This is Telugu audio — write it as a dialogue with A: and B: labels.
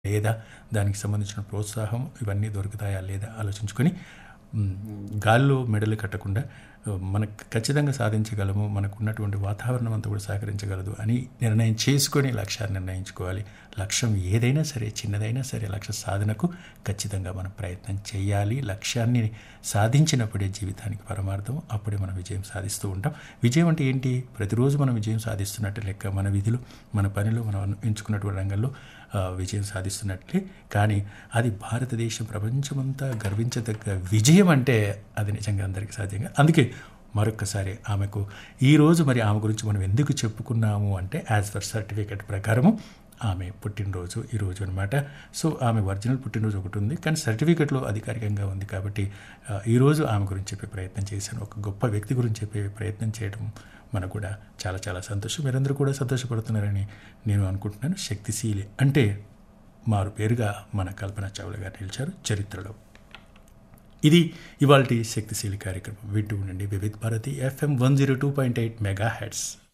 A: లేదా దానికి సంబంధించిన ప్రోత్సాహం ఇవన్నీ దొరుకుతాయా లేదా ఆలోచించుకొని మ్, గాల్లో మెడలు కట్టకుండా ఆ, మనకు ఖచ్చితంగా సాధించగలము మనకు ఉన్నటువంటి వాతావరణం అంతా కూడా సహకరించగలదు అని నిర్ణయం చేసుకొని లక్ష్యాన్ని నిర్ణయించుకోవాలి లక్ష్యం ఏదైనా సరే చిన్నదైనా సరే లక్ష్య సాధనకు ఖచ్చితంగా మనం ప్రయత్నం చేయాలి లక్ష్యాన్ని సాధించినప్పుడే జీవితానికి పరమార్థం అప్పుడే మనం విజయం సాధిస్తూ ఉంటాం విజయం అంటే ఏంటి ప్రతిరోజు మనం విజయం సాధిస్తున్నట్టు లెక్క మన విధులు మన పనిలో మనం ఎంచుకున్నటువంటి రంగంలో ఆ, విజయం సాధిస్తున్నట్లే కానీ అది భారతదేశం ప్రపంచమంతా గర్వించదగ్గ విజయం అంటే అది నిజంగా అందరికీ సాధ్యంగా అందుకే మరొక్కసారి ఆమెకు ఈరోజు మరి ఆమె గురించి మనం ఎందుకు చెప్పుకున్నాము అంటే యాజ్ పర్ సర్టిఫికేట్ ప్రకారము ఆమె పుట్టినరోజు ఈరోజు అనమాట సో ఆమె ఒరిజినల్ పుట్టినరోజు ఒకటి ఉంది కానీ సర్టిఫికెట్లో అధికారికంగా ఉంది కాబట్టి ఆ, ఈరోజు ఆమె గురించి చెప్పే ప్రయత్నం చేశాను ఒక గొప్ప వ్యక్తి గురించి చెప్పే ప్రయత్నం చేయడం మనకు కూడా చాలా చాలా సంతోషం మీరందరూ కూడా సంతోషపడుతున్నారని నేను అనుకుంటున్నాను శక్తిశీలి అంటే మారు పేరుగా మన కల్పన చావ్లా గారు నిలిచారు చరిత్రలో ఇది ఇవాళ శక్తిశీలి కార్యక్రమం వింటూ ఉండండి Vividh Bharati FM one zero two point eight mega heads